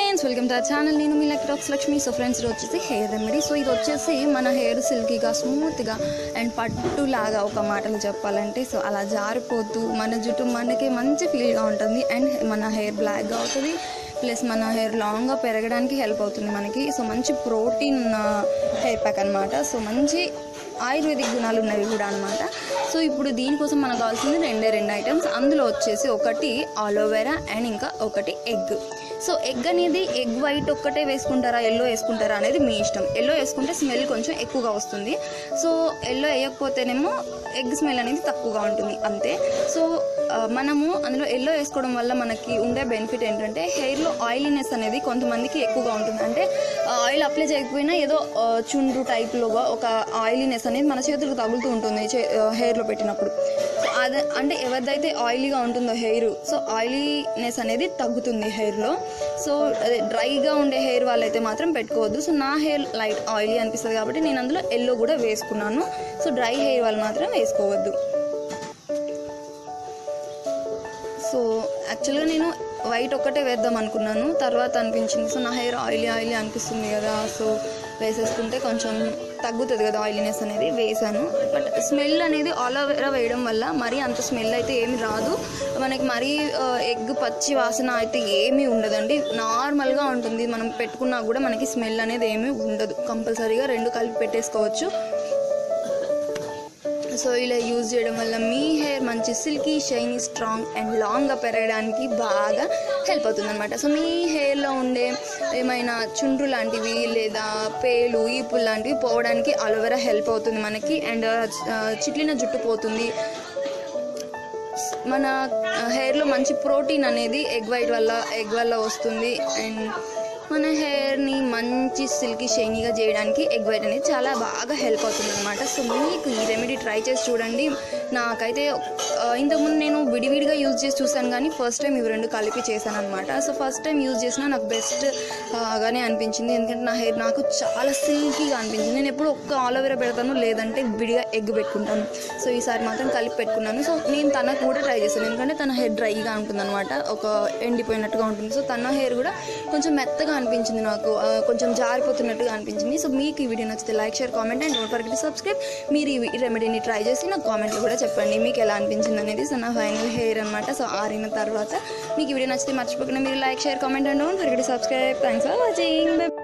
friends welcome to our channel నేను మీ luck talks Lakshmi so friends ఇది వచ్చేసి హెయిర్ రెమెడీ సో ఇది వచ్చేసి మన హెయిర్ సిల్కీగా స్మూత్గా అండ్ పట్టులాగా ఒక మాటలు చెప్పాలంటే సో అలా జారిపోతూ మన జుట్టు మనకి మంచి ఫీల్గా ఉంటుంది అండ్ మన హెయిర్ బ్లాక్గా అవుతుంది ప్లస్ మన హెయిర్ లాంగ్గా పెరగడానికి హెల్ప్ అవుతుంది మనకి సో మంచి ప్రోటీన్ హెయిర్ ప్యాక్ అనమాట సో మంచి ఆయుర్వేదిక్ గుణాలు ఉన్నవి కూడా అనమాట సో ఇప్పుడు దీనికోసం మనకు కావాల్సింది రెండే రెండు ఐటమ్స్ అందులో వచ్చేసి ఒకటి ఆలోవెరా అండ్ ఇంకా ఒకటి ఎగ్ సో ఎగ్ అనేది ఎగ్ వైట్ ఒక్కటే వేసుకుంటారా ఎల్లో వేసుకుంటారా అనేది మీ ఇష్టం ఎల్లో వేసుకుంటే స్మెల్ కొంచెం ఎక్కువగా వస్తుంది సో ఎల్లో వేయకపోతేనేమో ఎగ్ స్మెల్ అనేది తక్కువగా ఉంటుంది అంతే సో ఆ, మనము అందులో ఎల్లో వేసుకోవడం వల్ల మనకి ఉండే బెనిఫిట్ ఏంటంటే హెయిర్లో ఆయిలీనెస్ అనేది కొంతమందికి ఎక్కువగా ఉంటుంది అంటే ఆయిల్ అప్లై చేయకపోయినా ఏదో ఆ, చుండ్రు టైప్లోగా ఒక ఆయిలీనెస్ అనేది మన చేతులకు తగులుతూ ఉంటుంది చే- ఆ, హెయిర్లో పెట్టినప్పుడు సో అది అంటే ఎవరిదైతే ఆయిలీగా ఉంటుందో హెయిర్ సో ఆయిలీనెస్ అనేది తగ్గుతుంది హెయిర్లో సో అదే డ్రైగా ఉండే హెయిర్ వాళ్ళైతే మాత్రం పెట్టుకోవద్దు సో నా హెయిర్ లైట్ ఆయిలీ అనిపిస్తుంది కాబట్టి నేను అందులో ఎల్లో కూడా వేసుకున్నాను సో డ్రై హెయిర్ వాళ్ళు మాత్రం వేసుకోవద్దు సో యాక్చువల్గా నేను వైట్ ఒక్కటే వేద్దాం అనుకున్నాను తర్వాత అనిపించింది సో నా హెయిర్ ఆయిలీ ఆయిలీ అనిపిస్తుంది కదా సో వేసేసుకుంటే కొంచెం తగ్గుతుంది కదా ఆయిలీనెస్ అనేది వేసాను బట్ స్మెల్ అనేది ఆలోవెరా వేయడం వల్ల మరీ అంత స్మెల్ అయితే ఏమి రాదు మనకి మరీ ఎగ్ పచ్చి వాసన అయితే ఏమీ ఉండదండి నార్మల్గా ఉంటుంది మనం పెట్టుకున్నా కూడా మనకి స్మెల్ అనేది ఏమీ ఉండదు కంపల్సరీగా రెండు కలిపి పెట్టేసుకోవచ్చు సో ఇలా యూజ్ చేయడం వల్ల మీ హెయిర్ మంచి సిల్కీ షైనీ స్ట్రాంగ్ అండ్ లాంగ్గా పెరగడానికి బాగా హెల్ప్ అవుతుంది అనమాట సో మీ హెయిర్లో ఉండే ఏమైనా చుండ్రు లాంటివి లేదా పేలు ఈపులు లాంటివి పోవడానికి అలోవెరా హెల్ప్ అవుతుంది మనకి అండ్ చిట్లిన జుట్టు పోతుంది మన హెయిర్లో మంచి ప్రోటీన్ అనేది ఎగ్ వైట్ వల్ల ఎగ్ వల్ల వస్తుంది అండ్ మన హెయిర్ని మంచి సిల్కీ షైనీగా చేయడానికి ఎగ్ వైట్ అనేది చాలా బాగా హెల్ప్ అవుతుంది అనమాట సో మీకు ఈ రెమెడీ ట్రై చేసి చూడండి నాకైతే ఆ, ఇంతకుముందు నేను విడివిడిగా యూజ్ చేసి చూసాను కానీ ఫస్ట్ టైం ఇవి రెండు కలిపి చేశాను అనమాట సో ఫస్ట్ టైం యూజ్ చేసిన నాకు బెస్ట్ గానే అనిపించింది ఎందుకంటే నా హెయిర్ నాకు చాలా సిల్కీగా అనిపించింది నేను ఎప్పుడు ఒక్క ఆలోవెరా పెడతాను లేదంటే విడిగా ఎగ్ పెట్టుకుంటాను సో ఈసారి మాత్రం కలిపి పెట్టుకున్నాను సో నేను తనకు కూడా ట్రై చేశాను ఎందుకంటే తన హెయిర్ డ్రైగా ఉంటుంది అనమాట ఒక ఎండిపోయినట్టుగా ఉంటుంది సో తన హెయిర్ కూడా కొంచెం మెత్తగా అనిపించింది నాకు ఆ, కొంచెం జారిపోతున్నట్టుగా అనిపించింది సో మీకు ఈ వీడియో నచ్చితే like share comment and don't forget subscribe మీరు ఈ రెమెడీని ట్రై చేసి నాకు కామెంట్లో కూడా చెప్పండి మీకు ఎలా అనిపించింది అనేది సో నా ఫైనల్ హెయిర్ అనమాట సో ఆరిన తర్వాత మీకు ఈ వీడియో నచ్చితే మర్చిపోకుండా మీరు like share comment and don't forget subscribe thanks for watching